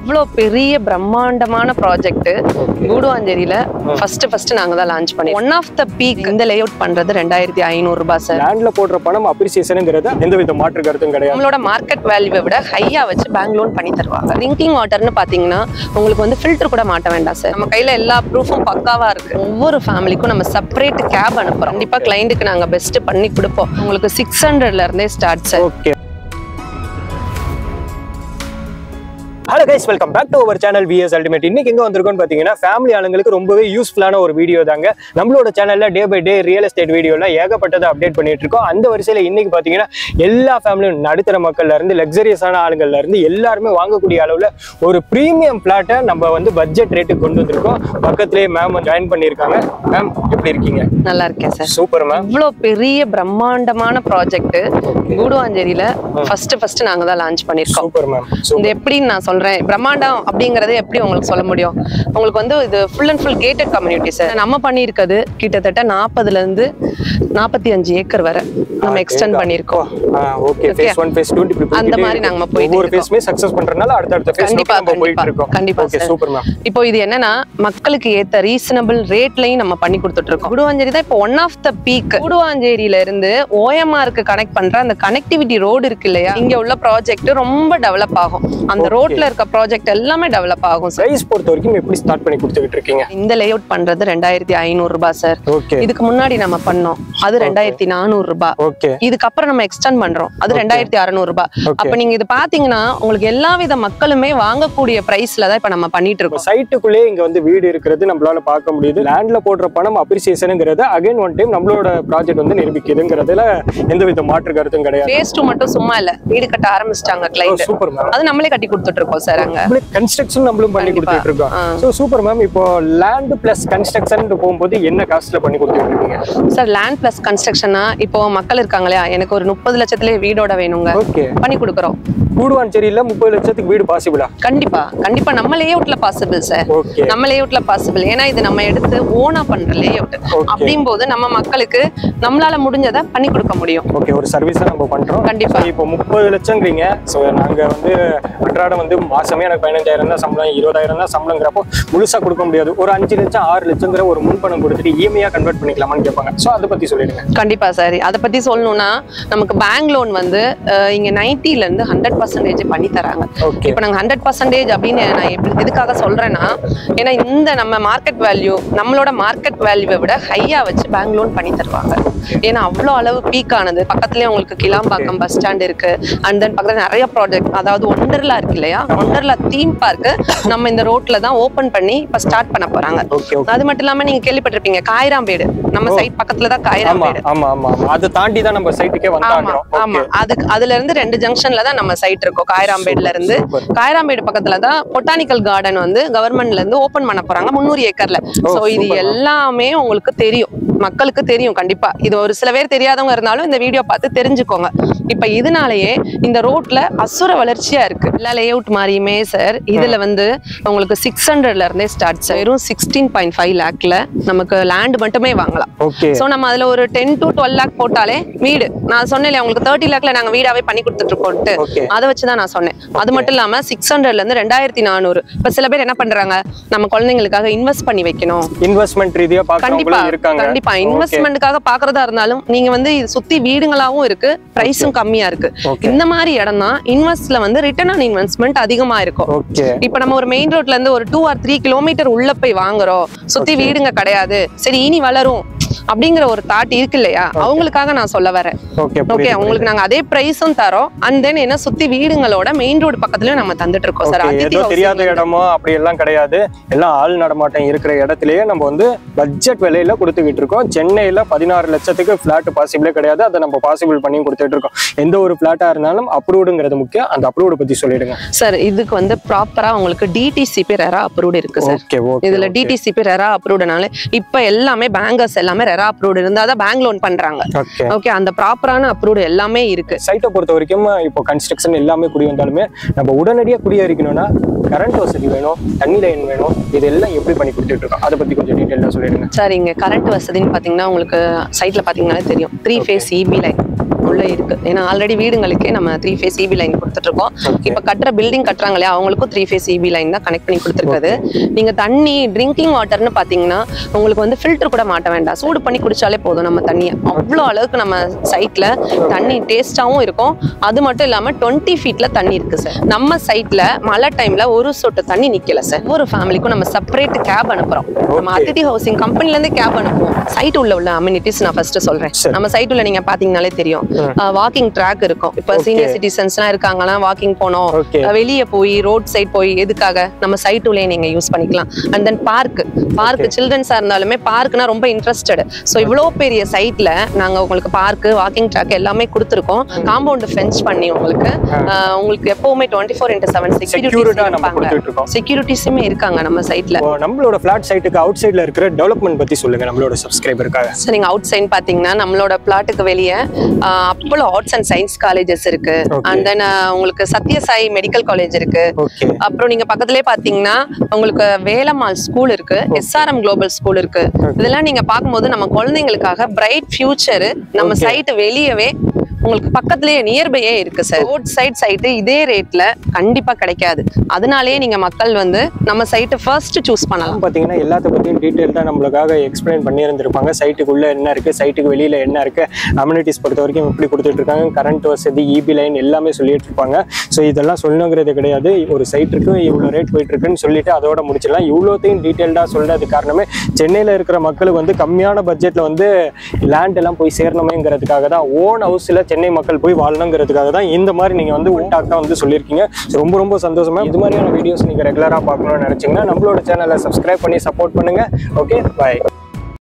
இவ்வளோ பெரிய பிரம்மாண்டமான ப்ராஜெக்ட் கூடுவாஞ்சேரியில ஃபர்ஸ்ட் ஃபர்ஸ்ட் நாங்க தான் லான்ச் பண்ணி ஒன் ஆஃப் த பீக் இந்த லே அவுட் பண்றது ரெண்டாயிரத்தி ஐநூறு ரூபாய் சார் லேண்ட்ல போடுற பணம் அப்ரிசியேஷனுங்கிறது எந்த வித மாற்று கருத்தும் கிடையாது நம்மளோட மார்க்கெட் வேல்யூவை விட ஹையா வச்சு பேங்க் லோன் பண்ணி தருவாங்க ட்ரிங்கிங் வாட்டர்னு பாத்தீங்கன்னா உங்களுக்கு வந்து ஃபில்டர் கூட மாட்ட வேண்டாம் சார் நம்ம கையில எல்லா ப்ரூஃபும் பக்காவா இருக்கு ஒவ்வொரு ஃபேமிலிக்கும் நம்ம செப்பரேட் கேப் அனுப்புறோம் கண்டிப்பா கிளைண்ட்டுக்கு நாங்க பெஸ்ட் பண்ணி கொடுப்போம் உங்களுக்கு சிக்ஸ் ஹண்ட்ரட்ல இருந்தே start sir okay hello guys welcome back to our channel VS ultimate இன்னைக்கு எங்க வந்திருக்கோம்னு பாத்தீங்கன்னா ஃபேமிலி ஆளுங்களுக்கு ரொம்பவே யூஸ்ஃபுல்லான ஒரு வீடியோ தாங்க நம்மளோட சேனல்ல day by day real estate வீடியோல ஏகப்பட்டதை அப்டேட் பண்ணிட்டு இருக்கோம் அந்த வரிசையில இன்னைக்கு பாத்தீங்கன்னா எல்லா ஃபேமிலியும் நடுத்தர மக்கள்ல இருந்து லக்ஸரியஸான ஆளுங்கள்ல இருந்து எல்லாருமே வாங்கக்கூடிய அளவுல ஒரு ப்ரீமியம் பிளாட்டை நம்ம வந்து பட்ஜெட் ரேட்டுக்கு கொண்டு வந்திருக்கோம் பக்கத்துலேயே மேம் ஜாயின் பண்ணியிருக்காங்க மேம் எப்படி இருக்கீங்க நல்லா இருக்கேன் சார் சூப்பர் மேம் இவ்வளோ பெரிய பிரம்மாண்டமான ப்ராஜெக்ட் கூடுவாஞ்சேரியில ஃபர்ஸ்ட் ஃபர்ஸ்ட் நாங்க தான் லான்ச் பண்ணியிருக்கோம் சூப்பர் மேம் இந்த எப்படின்னு நான் சொல்றேன் பிரம்மாண்டம் அப்படிங்கறது எப்படி உங்களுக்கு சொல்ல முடியும் உங்களுக்கு வந்து இது full and full gated community sir நம்ம பண்ணியிருக்கிறது கிட்டத்தட்ட நாற்பதுல இருந்து நாற்பத்தி அஞ்சு ஏக்கர் வரை நம்ம எக்ஸ்டெண்ட் பண்ணியிருக்கோம் okay phase one phase two இப்படி அந்த மாதிரி நாங்க போயிட்டு ஒவ்வொரு இருக்கோம். ஃபேஸ்மே சக்சஸ் பண்றதுனால அடுத்தடுத்த ஃபேஸ் கண்டிப்பா நம்ம போயிட்டு கண்டிப்பா இருக்கோம் கண்டிப்பா ஓகே சார் சூப்பர் மேம் இப்போ இது என்னன்னா மக்களுக்கு ஏத்த ரீசனபிள் ரேட்லயும் நம்ம பண்ணி கொடுத்துட்டு இருக்கோம் குடுவாஞ்சேரி தான் இப்போ ஒன் ஆஃப் த பீக் குடுவாஞ்சேரியில இருந்து ஓஎம்ஆருக்கு கனெக்ட் பண்ற அந்த கனெக்டிவிட்டி ரோடு இருக்கு இல்லையா இங்க உள்ள ப்ராஜெக்ட் ரொம்ப டெவலப் ஆகும் அந்த Okay. ரோட்ல இருக்க ப்ராஜெக்ட் எல்லாமே டெவலப் ஆகும் சார் பிரைஸ் பொறுத்த வரைக்கும் எப்படி ஸ்டார்ட் பண்ணி கொடுத்துக்கிட்டு இருக்கீங்க இந்த லே அவுட் பண்றது ரெண்டாயிரத்தி ஐநூறு ரூபாய் சார் ஓகே இதுக்கு முன்னாடி நம்ம பண்ணோம் அது ரெண்டாயிரத்தி நானூறு ரூபாய் ஓகே இதுக்கப்புறம் நம்ம எக்ஸ்டெண்ட் பண்றோம் அது ரெண்டாயிரத்தி அறுநூறு ரூபாய் Okay. அப்ப நீங்க இது பாத்தீங்கன்னா உங்களுக்கு எல்லா வித மக்களுமே வாங்கக்கூடிய பிரைஸ்ல தான் இப்ப நம்ம பண்ணிட்டு இருக்கோம் சைட்டுக்குள்ளே இங்க வந்து வீடு இருக்கிறது நம்மளால பார்க்க முடியுது லேண்ட்ல போடுற பணம் அப்ரிசியேஷனுங்கிறது அகைன் ஒன் டைம் நம்மளோட ப்ராஜெக்ட் வந்து நிரூபிக்குதுங்கிறதுல எந்த வித மாற்று கருத்தும் கிடையாது ஃபேஸ் டூ மட்டும் சும்மா இல்ல வீடு கட்ட ஆரம்பிச்சிட்டாங்க கிளைண்ட் சூப்பர் மேம் அது நம்மளே கட்டி கொடுத்துட்டு இருக்கோம் சார் அங்க கன்ஸ்ட்ரக்ஷன் நம்மளும் பண்ணி கண்டிப்பா. கொடுத்துட்டு இருக்கோம் ஆ. ஸோ சூப்பர் மேம் இப்போ லேண்ட் பிளஸ் கன்ஸ்ட்ரக்ஷன் போகும்போது என்ன காஸ்ட்ல பண்ணி கொடுத்துட்டு இருக்கீங்க சார் லேண்ட் பிளஸ் கன்ஸ்ட்ரக்ஷனா இப்போ மக்கள் இருக்காங்க இல்லையா எனக்கு ஒரு முப்பது லட்சத்திலே வீடோட வேணுங்க ஓகே பண்ணி கொடுக்குறோம் கூடுவாஞ்சேரியில முப்பது லட்சத்துக்கு வீடு பாசிபிளா கண்டிப்பா கண்டிப்பா நம்ம லே அவுட்ல பாசிபிள் சார் ஓகே நம்ம லே அவுட்ல பாசிபிள் ஏன்னா இது நம்ம எடுத்து ஓனா பண்ற லே அவுட் Okay. அப்படியும் போது நம்ம மக்களுக்கு நம்மளால முடிஞ்சதை பண்ணி கொடுக்க முடியும் ஓகே ஒரு சர்வீஸை நம்ம பண்றோம் கண்டிப்பா. So, இப்போ முப்பது லட்சங்கிறீங்க ஸோ நாங்க வந்து அன்றாடம் வந்து மாசமே எனக்கு பதினஞ்சாயிரம் தான் சம்பளம் இருபதாயிரம் தான் சம்பளங்கிறப்போ முழுசா கொடுக்க முடியாது ஒரு அஞ்சு லட்சம் ஆறு லட்சங்கிற ஒரு முன்பணம் கொடுத்துட்டு இஎம்ஐயா கன்வெர்ட் பண்ணிக்கலாமான்னு கேட்பாங்க ஸோ அதை பத்தி சொல்லிடுங்க கண்டிப்பா சார் அதை பத்தி சொல்லணும்னா நமக்கு பேங்க் லோன் வந்து அஹ், இங்க 90 ல இருந்து ஹண்ட்ரட் பர்சன்டேஜ் பண்ணி தராங்க ஓகே இப்போ நாங்கள் ஹண்ட்ரட் பர்சன்டேஜ் அப்படின்னு நான் எப்படி எதுக்காக சொல்றேன்னா ஏன்னா இந்த நம்ம மார்க்கெட் வேல்யூ நம்மளோட மார்க்கெட் வேல்யூவை விட ஹையா வச்சு பேங்க் லோன் பண்ணி தருவாங்க ஏன்னா அவ்வளோ அளவு பீக் ஆனது பக்கத்துலேயே உங்களுக்கு கிளாம்பாக்கம் பஸ் ஸ்டாண்ட் இருக்கு அண்ட் தென் பக்கத்துல நிறைய ப்ராஜெக்ட் அதாவது ஒண்டர்லா இருக்கு இல்லையா ஒண்டர்லா தீம் பார்க் நம்ம இந்த ரோட்ல தான் ஓபன் பண்ணி இப்போ ஸ்டார்ட் பண்ண போறாங்க ஓகே ஓகே அது மட்டும் இல்லாம நீங்க கேள்விப்பட்டிருப்பீங்க காயிராம்பேடு நம்ம சைட் பக்கத்துல தான் ஆமா காயிராம்பேடு ஆமா ஆமா ஆமா அதை தாண்டி தான் நம்ம சைட்டுக்கே ஆமா வந்தாகிறோம் ஆமா அதுக்கு அதுல இருந்து ரெண்டு ஜங்ஷன்ல தான் நம்ம சைட் இருக்கோம் காயிராம்பேட்ல இருந்து Super. காயிராம்பேடு பக்கத்துல தான் பொட்டானிக்கல் கார்டன் வந்து கவர்மெண்ட்ல இருந்து ஓபன் பண்ண போறாங்க முந்நூறு ஏக்கர்ல ஓ, சோ இது super. எல்லாமே உங்களுக்கு தெரியும் மக்களுக்கு தெரியும் கண்டிப்பா இது ஒரு சில பேர் தெரியாதவங்க இருந்தாலும் இந்த வீடியோ பார்த்து தெரிஞ்சுக்கோங்க இப்ப இதனாலயே இந்த ரோட்ல அசுர வளர்ச்சியா இருக்கு எல்லா லே அவுட் மாதிரியுமே சார் இதுல வந்து உங்களுக்கு சிக்ஸ் ஹண்ட்ரட்ல இருந்தே ஸ்டார்ட் வெறும் சிக்ஸ்டீன் பாயிண்ட் ஃபைவ் லேக்ல நமக்கு லேண்ட் மட்டுமே வாங்கலாம் ஓகே சோ நம்ம அதுல ஒரு டென் டு டுவெல் லேக் போட்டாலே வீடு நான் சொன்னேன் இல்லையா, உங்களுக்கு தேர்ட்டி லேக்ல நாங்க வீடாவே பண்ணி கொடுத்துட்டு இருக்கோம்ட்டு ஓகே அதை வச்சுதான் நான் சொன்னேன் அது மட்டும் இல்லாம சிக்ஸ் ஹண்ட்ரட்ல இருந்து ரெண்டாயிரத்தி நானூறு இப்ப சில பேர் என்ன பண்றாங்க நம்ம குழந்தைங்களுக்காக இன்வெஸ்ட் பண்ணி வைக்கணும் இன்வெஸ்ட்மெண்ட் ரீதியா கண்டிப்பா பாக்குறவங்களும் இருக்காங்க கண்டிப்பா Okay. இன்வெஸ்ட்மெண்ட்டுக்காக பாக்குறதா இருந்தாலும் நீங்க வந்து இது சுத்தி வீடுங்களாவும் இருக்கு பிரைஸும் கம்மியா இருக்கு Okay. இந்த மாதிரி இடம் தான் இன்வெஸ்ட்ல வந்து ரிட்டர்ன் ஆன் இன்வெஸ்ட்மெண்ட் அதிகமா இருக்கும் ஓகே இப்ப நம்ம ஒரு மெயின் ரோட்ல இருந்து ஒரு டூ ஆர் த்ரீ கிலோமீட்டர் உள்ள போய் வாங்குறோம் சுத்தி வீடுங்க கிடையாது சரி இனி வளரும் அப்படிங்கிற ஒரு தாட் இருக்கு இல்லையா அவங்களுக்காக நான் சொல்ல வரேன் ஓகே ஓகே உங்களுக்கு நாங்க அதே பிரைஸும் தரோம் அண்ட் தென் என்ன சுத்தி வீடுங்களோட மெயின் ரோடு பக்கத்துலயும் நம்ம தந்துட்டு இருக்கோம் சார் Okay, ஏதோ தெரியாத இடமோ அப்படி எல்லாம் கிடையாது எல்லாம் ஆள் நடமாட்டம் இருக்கிற இடத்துலயே நம்ம வந்து பட்ஜெட் விலையில கொடுத்துக்கிட்டு இருக்கோம் சென்னையில பதினாறு லட்சத்துக்கு பிளாட் பாசிபிளே கிடையாது அதை நம்ம பாசிபிள் பண்ணி கொடுத்துட்டு இருக்கோம் எந்த ஒரு பிளாட்டா இருந்தாலும் அப்ரூவ்டுங்கிறது முக்கியம் அந்த அப்ரூவ்டு பத்தி சொல்லிடுங்க சார் இதுக்கு வந்து ப்ராப்பரா உங்களுக்கு டிடிசிபி ரெரா அப்ரூவ்டு இருக்கு சார் ஓகே ஓகே இதுல டிடிசிபி ரெரா அப்ரூவ்டுனால இப்ப எல்லாமே பேங்கர்ஸ் எல்லாமே ரெரா அப்ரூவ்டு இருந்தா தான் பேங்க் லோன் பண்றாங்க ஓகே ஓகே அந்த ப்ராப்பரான அப்ரூவ்டு எல்லாமே இருக்கு சைட்டை பொறுத்த வரைக்கும் இப்போ கன்ஸ்ட்ரக்ஷன் எல்லாமே குடி வந்தாலுமே நம்ம உடனடியாக குடியேறிக்கணும்னா கரண்ட் வசதி வேணும் தண்ணி லைன் வேணும் இதெல்லாம் எப்படி பண்ணி கொடுத்துட்டு இருக்கோம் அதை பத்தி கொஞ்சம் டீட்டெயிலாக சொல்லிடுங்க சார் இங்க கரண்ட் வசதின்னு பாத்தீங்கன்னா உங்களுக்கு சைட்ல பாத்தீங்கன்னா தெரியும் த்ரீ ஃபேஸ் இபி லைன் உள்ள இருக்கு ஏன்னா ஆல்ரெடி வீடுங்களுக்கே நம்ம த்ரீ ஃபேஸ் இபி லைன் கொடுத்துட்டு இருக்கோம் இப்ப கட்டுற பில்டிங் கட்டுறாங்க இல்லையா அவங்களுக்கும் த்ரீ ஃபேஸ் இபி லைன் தான் கனெக்ட் பண்ணி கொடுத்துருக்காது நீங்க தண்ணி ட்ரிங்கிங் வாட்டர்னு பாத்தீங்கன்னா உங்களுக்கு வந்து ஃபில்டர் கூட மாட்ட வேண்டாம் சூடு பண்ணி குடிச்சாலே போதும் நம்ம தண்ணியை அவ்வளோ அளவுக்கு நம்ம சைட்ல தண்ணி டேஸ்டாவும் இருக்கும் அது மட்டும் இல்லாம டுவெண்ட்டி ஃபீட்ல தண்ணி இருக்கு சார் நம்ம சைட்ல மழை டைம்ல ஒரு சொட்டு தண்ணி நிக்கல சார் ஒவ்வொரு ஃபேமிலிக்கும் நம்ம செப்பரேட் கேப் அனுப்புறோம் நம்ம அதிதி ஹவுசிங் கம்பெனில இருந்து கேப் அனுப்புவோம் சைட் உள்ள உள்ள அம்யூனிட்டிஸ் நான் ஃபர்ஸ்ட் சொல்றேன் சரி. நம்ம சைட் உள்ள நீங்க பாத்தீங்கனாலே தெரியும் வாக்கிங் ட்ராக் இருக்கும் இப்ப Okay. சீனியர் சிட்டிசன்ஸ்லாம் இருக்காங்கன்னா வாக்கிங் போனோம் ஓகே வெளியே போய் ரோட் சைட் போய் எதுக்காக நம்ம சைட்டுலயே நீங்க யூஸ் பண்ணிக்கலாம் அண்ட் தென் பார்க் பார்க் சில்ட்ரன்ஸா இருந்தாலுமே பார்க்னா ரொம்ப இன்ட்ரெஸ்டட் ஸோ இவ்வளோ பெரிய சைட்ல நாங்க உங்களுக்கு பார்க் வாக்கிங் ட்ராக் எல்லாமே கொடுத்துருக்கோம் காம்பவுண்ட் ஃபென்ச் பண்ணி உங்களுக்கு ஆஹ் உங்களுக்கு எப்பவுமே டுவெண்ட்டி ஃபோர் இன்ட்டு செவன் செக்யூரிட்டா நம்ம செக்யூரிட்டி கொடுத்துட்டு இருக்கோம் செக்யூரிட்டிஸுமே இருக்காங்க நம்ம சைட்ல இப்போ நம்மளோட ஃபிளாட் சைட்டுக்கு அவுட் சைடுல இருக்கிற டெவலப்மெண்ட் பத்தி சொல்லுங்க நம்மளோட சப்ஸ்கிரைபருக்காக ஸோ நீங்க அவுட் சைட் பாத்தீங்கன்னா நம்மளோட பிளாட்டுக்கு வெளியே Apollo arts and science colleges இருக்கு Okay. அண்ட் தென் உங்களுக்கு சத்யசாய் மெடிக்கல் காலேஜ் இருக்கு ஓகே அப்புறம் நீங்க பக்கத்துலயே பாத்தீங்கன்னா உங்களுக்கு வேலம்மாள் ஸ்கூல் இருக்கு எஸ்ஆர்எம் குளோபல் ஸ்கூல் இருக்கு இதெல்லாம் நீங்க பார்க்கும்போது நம்ம குழந்தைங்களுக்காக பிரைட் ஃபியூச்சர் நம்ம Okay. சைட் வெளியவே உங்களுக்கு பக்கத்துலயே நியர்பையே இருக்கு சார் ரோட் சைட் சைட்டு இதே ரேட்ல கண்டிப்பா கிடைக்காது அதனாலேயே நீங்க மக்கள் வந்து நம்ம சைட்டை ஃபர்ஸ்ட் சூஸ் பண்ணலாம் பார்த்தீங்கன்னா எல்லாத்த பற்றியும் டீட்டெயில்டாக நம்மளுக்காக எக்ஸ்பிளைன் பண்ணியிருந்திருப்பாங்க சைட்டுக்குள்ளே என்ன இருக்குது சைட்டுக்கு வெளியில் என்ன இருக்குது அம்யூனிட்டிஸ் பொறுத்த வரைக்கும் எப்படி கொடுத்துட்டு இருக்காங்க கரண்ட் வசதி இபி லைன் எல்லாமே சொல்லிட்டு இருப்பாங்க ஸோ இதெல்லாம் சொல்லணுங்கிறது கிடையாது ஒரு சைட்டுக்கு இவ்வளோ ரேட் போயிட்டு இருக்குன்னு சொல்லிட்டு அதோட முடிச்சிடலாம் இவ்வளோத்தையும் டீட்டெயில்டாக சொல்றது காரணமே சென்னையில் இருக்கிற மக்களுக்கு வந்து கம்மியான பட்ஜெட்டில் வந்து லேண்ட் எல்லாம் போய் சேரணுமேங்கிறதுக்காக தான் ஓன் ஹவுஸில் சென்னை மக்கள் போய் வாழணுங்கிறதுக்காக தான் இந்த மாதிரி நீங்கள் வந்து ஒன்டாக் தான் வந்து சொல்லியிருக்கீங்க So ரொம்ப ரொம்ப சந்தோஷமா இது மாதிரியான வீடியோஸ் நீங்கள் ரெகுலராக பார்க்கணும்னு நினச்சிங்கன்னா நம்மளோட சேனலை சப்ஸ்கிரைப் பண்ணி சப்போர்ட் பண்ணுங்கள் ஓகே பாய்